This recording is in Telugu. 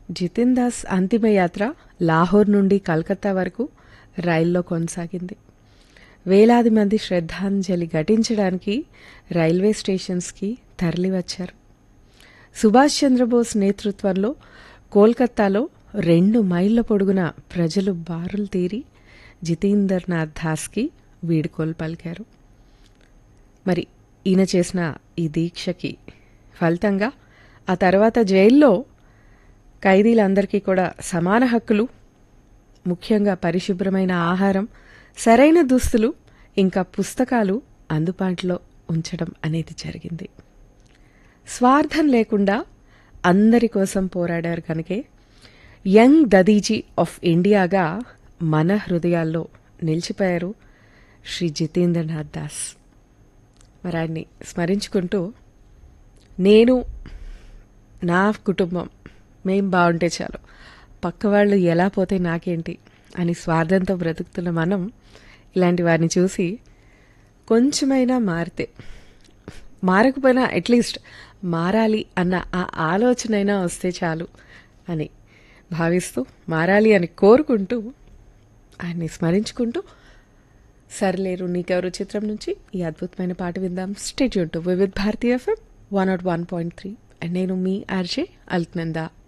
జితిన్ దాస్ అంతిమయాత్ర లాహోర్ నుండి కలకత్తా వరకు రైల్లో కొనసాగింది వేలాది మంది శ్రద్ధాంజలి ఘటించడానికి రైల్వే స్టేషన్స్కి తరలివచ్చారు సుభాష్ చంద్రబోస్ నేతృత్వంలో కోల్కత్తాలో రెండు మైళ్ళ పొడుగున ప్రజలు బారులు తీరి జితేందర్నాథ్ దాస్కి వీడుకోలు పలికారు మరి ఈయన చేసిన ఈ దీక్షకి ఫలితంగా ఆ తర్వాత జైల్లో ఖైదీలందరికీ కూడా సమాన హక్కులు ముఖ్యంగా పరిశుభ్రమైన ఆహారం సరైన దుస్తులు ఇంకా పుస్తకాలు అందుబాటులో ఉంచడం అనేది జరిగింది స్వార్థం లేకుండా అందరి కోసం పోరాడారు కనుకే యంగ్ దదీజీ ఆఫ్ ఇండియాగా మన హృదయాల్లో నిలిచిపోయారు శ్రీ జితేంద్రనాథ్ దాస్ మరి ఆయన్ని స్మరించుకుంటూ నేను నా కుటుంబం మేం బాగుంటే చాలు పక్క వాళ్ళు ఎలా పోతే నాకేంటి అని స్వార్థంతో బ్రతుకుతున్న మనం ఇలాంటి వారిని చూసి కొంచెమైనా మారితే మారకపోయినా అట్లీస్ట్ మారాలి అన్న ఆ ఆలోచనైనా వస్తే చాలు అని భావిస్తూ మారాలి అని కోరుకుంటూ ఆయన్ని స్మరించుకుంటూ సర్లేరు నీకెవరు చిత్రం నుంచి ఈ అద్భుతమైన పాట విందాం stay tune to Vividh Bharati FM one nought one point three and నేను మీ ఆర్జే అల్క్నందా